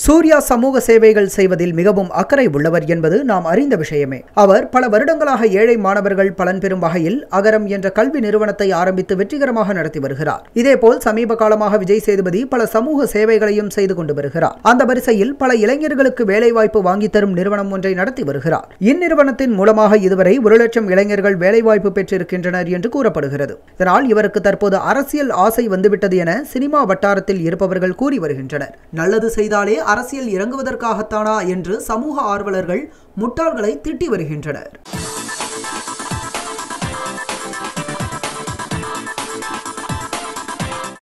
சூர்யா சமூக சேவைகள் செய்வதில் மிகவும் அக்கறை உள்ளவர் என்பது நாம் அறிந்த விஷயமே அவர் பல வருடங்களாக ஏழை மாணவர்கள் பலன் பெறும் வகையில் அகரம் என்ற கல்வி நிறுவனத்தை ஆரம்பித்து வெற்றிகரமாக நடத்தி வருகிறார் இதேபோல் சமீப காலமாக விஜய் சேதுபதி பல சமூக சேவைகளையும் செய்து கொண்டு வருகிறார் அந்த வரிசையில் பல இளைஞர்களுக்கு வேலைவாய்ப்பு வாங்கி தரும் நிறுவனம் ஒன்றை நடத்தி வருகிறார் இந்நிறுவனத்தின் மூலமாக இதுவரை ஒரு லட்சம் இளைஞர்கள் வேலைவாய்ப்பு பெற்றிருக்கின்றனர் என்று கூறப்படுகிறது இதனால் இவருக்கு தற்போது அரசியல் ஆசை வந்துவிட்டது என சினிமா வட்டாரத்தில் இருப்பவர்கள் கூறி வருகின்றனர் நல்லது செய்தாலே அரசியல் இறங்குவதற்காகத்தானா என்று சமூக ஆர்வலர்கள் முட்டாள்களை திட்டி வருகின்றனர்